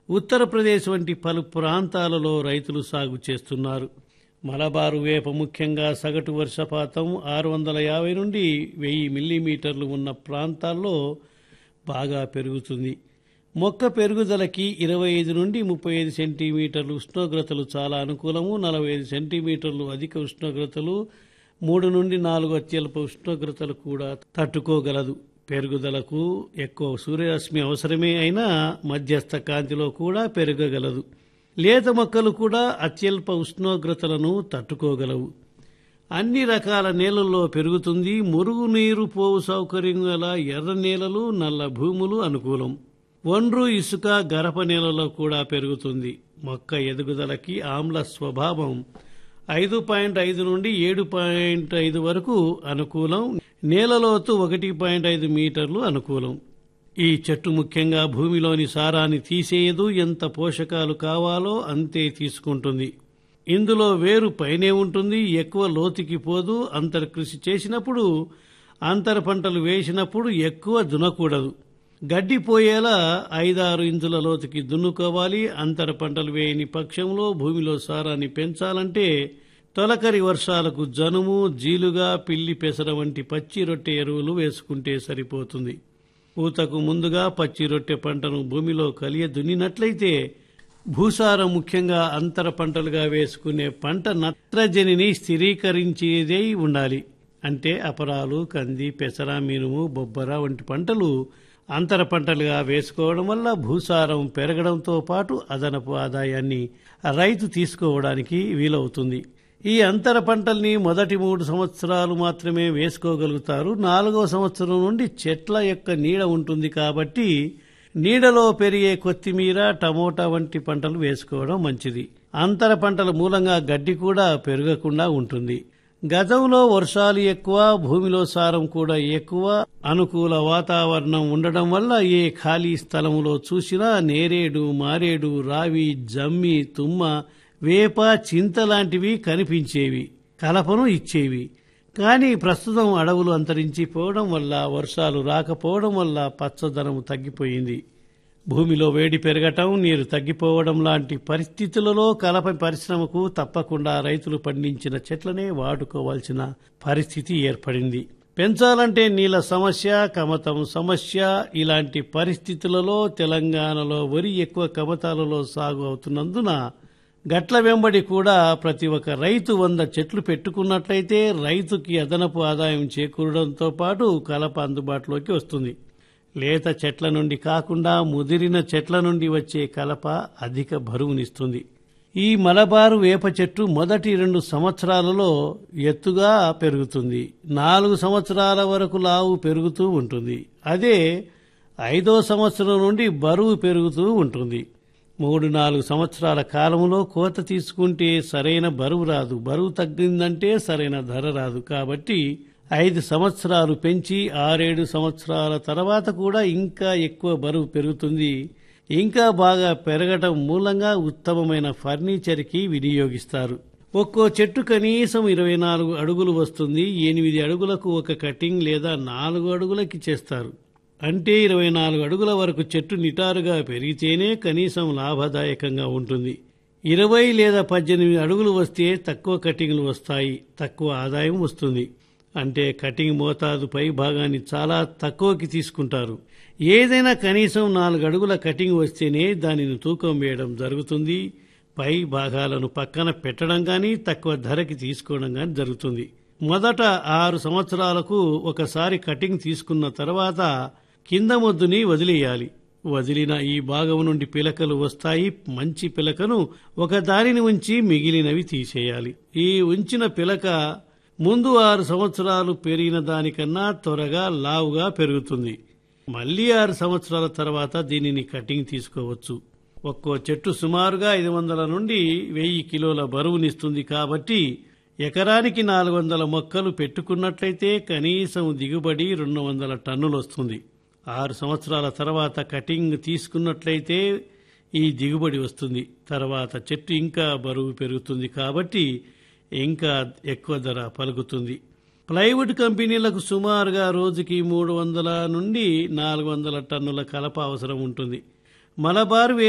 ఉత్తరప్రదేశ్ వంటి పలు ప్రాంతాలలో రైతులు సాగు చేస్తున్నారు మలబారు వేప ముఖ్యంగా సగటు వర్షపాతం ఆరు వందల యాభై నుండి వెయ్యి మిల్లీమీటర్లు ఉన్న ప్రాంతాల్లో బాగా పెరుగుతుంది మొక్క పెరుగుదలకి ఇరవై ఐదు నుండి ముప్పై ఐదు సెంటీమీటర్లు ఉష్ణోగ్రతలు చాలా అనుకూలము నలభై ఐదు సెంటీమీటర్లు అధిక ఉష్ణోగ్రతలు మూడు నుండి నాలుగు అత్యల్ప ఉష్ణోగ్రతలు కూడా తట్టుకోగలదు పెరుగుదలకు ఎక్కువ సూర్యరశ్మి అవసరమే అయినా మధ్యస్థ కాంతిలో కూడా పెరగగలదు లేత మొక్కలు కూడా అత్యల్ప ఉష్ణోగ్రతలను తట్టుకోగలవు అన్ని రకాల నేలల్లో పెరుగుతుంది మురుగునీరు పోవు సౌకర్యం గల ఎర్ర నేలలు నల్ల భూములు అనుకూలం ఒండ్రు ఇసుక గరప నేలలో కూడా పెరుగుతుంది మొక్క ఎదుగుదలకి ఆమ్ల స్వభావం ఐదు పాయింట్ ఐదు నుండి ఏడు పాయింట్ ఐదు వరకు అనుకూలం నేలలోతు ఒకటి పాయింట్ ఐదు మీటర్లు అనుకూలం ఈ చెట్టు ముఖ్యంగా భూమిలోని సారాన్ని తీసేయదు ఎంత పోషకాలు కావాలో అంతే తీసుకుంటుంది ఇందులో వేరు పైనే ఉంటుంది ఎక్కువ లోతుకి పోదు అంతర్ కృషి చేసినప్పుడు అంతర పంటలు వేసినప్పుడు ఎక్కువ దునకూడదు గడ్డి పోయేలా ఐదారు ఇంచుల లోతుకి దున్నుకోవాలి అంతర పంటలు వేయని పక్షంలో భూమిలో సారాన్ని పెంచాలంటే తొలకరి వర్షాలకు జనుము జీలుగా పిల్లి పెసర వంటి పచ్చి రొట్టె ఎరువులు వేసుకుంటే సరిపోతుంది పూతకు ముందుగా పచ్చి రొట్టె పంటను భూమిలో కలియ దున్నినట్లయితే భూసారం ముఖ్యంగా అంతర పంటలుగా వేసుకునే పంట నత్రజనిని స్థిరీకరించేదే ఉండాలి అంటే అపరాలు కంది పెసర మినుము బొబ్బర వంటి పంటలు అంతర పంటలుగా వేసుకోవడం వల్ల భూసారం పెరగడంతో పాటు అదనపు ఆదాయాన్ని రైతు తీసుకోవడానికి వీలవుతుంది ఈ అంతర పంటల్ని మొదటి మూడు సంవత్సరాలు మాత్రమే వేసుకోగలుగుతారు నాలుగో సంవత్సరం నుండి చెట్ల యొక్క నీడ ఉంటుంది కాబట్టి నీడలో పెరిగే కొత్తిమీర టమోటా వంటి పంటలు వేసుకోవడం మంచిది అంతర పంటల మూలంగా గడ్డి కూడా పెరగకుండా ఉంటుంది గతంలో వర్షాలు ఎక్కువ భూమిలో సారం కూడా ఎక్కువ అనుకూల వాతావరణం ఉండడం వల్ల ఏ ఖాళీ స్థలములో చూసినా నేరేడు మారేడు రావి జమ్మి తుమ్మ వేప చింత లాంటివి కనిపించేవి కలపను ఇచ్చేవి కానీ ప్రస్తుతం అడవులు అంతరించిపోవడం వల్ల వర్షాలు రాకపోవడం వల్ల పచ్చదనం తగ్గిపోయింది భూమిలో వేడి పెరగటం నీరు తగ్గిపోవడం లాంటి పరిస్థితులలో కలప పరిశ్రమకు తప్పకుండా రైతులు పండించిన చెట్లనే వాడుకోవాల్సిన పరిస్థితి ఏర్పడింది పెంచాలంటే నీళ్ల సమస్య కమతం సమస్య ఇలాంటి పరిస్థితులలో తెలంగాణలో వరి ఎక్కువ కమతాలలో సాగు అవుతున్నందున గట్ల వెంబడి కూడా ప్రతి ఒక్క రైతు వంద చెట్లు పెట్టుకున్నట్లయితే రైతుకి అదనపు ఆదాయం చేకూరడంతో పాటు కలప అందుబాటులోకి వస్తుంది లేత చెట్ల నుండి కాకుండా ముదిరిన చెట్ల నుండి వచ్చే కలప అధిక బరువునిస్తుంది ఈ మలబారు వేప చెట్టు మొదటి రెండు సంవత్సరాలలో ఎత్తుగా పెరుగుతుంది నాలుగు సంవత్సరాల వరకు లావు పెరుగుతూ ఉంటుంది అదే ఐదో సంవత్సరం నుండి బరువు పెరుగుతూ ఉంటుంది మూడు నాలుగు సంవత్సరాల కాలంలో కోత తీసుకుంటే సరైన బరువు రాదు బరువు తగ్గిందంటే సరైన ధర రాదు కాబట్టి ఐదు సంవత్సరాలు పెంచి ఆరేడు సంవత్సరాల తర్వాత కూడా ఇంకా ఎక్కువ బరువు పెరుగుతుంది ఇంకా బాగా పెరగటం మూలంగా ఉత్తమమైన ఫర్నిచర్కి వినియోగిస్తారు ఒక్కో చెట్టు కనీసం ఇరవై నాలుగు అడుగులు వస్తుంది ఎనిమిది అడుగులకు ఒక కటింగ్ లేదా నాలుగు అడుగులకి చేస్తారు అంటే ఇరవై నాలుగు అడుగుల వరకు చెట్టు నిటారుగా పెరిగితేనే కనీసం లాభదాయకంగా ఉంటుంది ఇరవై లేదా పద్దెనిమిది అడుగులు వస్తే తక్కువ కటింగ్లు వస్తాయి తక్కువ ఆదాయం వస్తుంది అంటే కటింగ్ మోతాదు పై భాగాన్ని చాలా తక్కువకి తీసుకుంటారు ఏదైనా కనీసం నాలుగు అడుగుల కటింగ్ వస్తేనే దానిని తూకం వేయడం జరుగుతుంది పై భాగాలను పక్కన పెట్టడం కానీ తక్కువ ధరకి తీసుకోవడం కానీ జరుగుతుంది మొదట ఆరు సంవత్సరాలకు ఒకసారి కటింగ్ తీసుకున్న తర్వాత కింద మొద్దుని వదిలేయాలి వదిలిన ఈ భాగం నుండి పిలకలు వస్తాయి మంచి పిలకను ఒక దానిని ఉంచి మిగిలినవి తీసేయాలి ఈ ఉంచిన పిలక ముందు ఆరు సంవత్సరాలు పెరిగిన దానికన్నా త్వరగా లావుగా పెరుగుతుంది మళ్లీ ఆరు సంవత్సరాల తర్వాత దీనిని కటింగ్ తీసుకోవచ్చు ఒక్కో చెట్టు సుమారుగా ఐదు వందల నుండి వెయ్యి కిలోల బరువునిస్తుంది కాబట్టి ఎకరానికి నాలుగు వందల మొక్కలు పెట్టుకున్నట్లయితే కనీసం దిగుబడి రెండు వందల టన్నులు వస్తుంది ఆరు సంవత్సరాల తర్వాత కటింగ్ తీసుకున్నట్లయితే ఈ దిగుబడి వస్తుంది తర్వాత చెట్టు ఇంకా బరువు పెరుగుతుంది కాబట్టి ఇంకా ఎక్కువ ధర పలుకుతుంది ప్లైవుడ్ కంపెనీలకు సుమారుగా రోజుకి మూడు వందల నుండి నాలుగు వందల టన్నుల కలప అవసరం ఉంటుంది మలబార్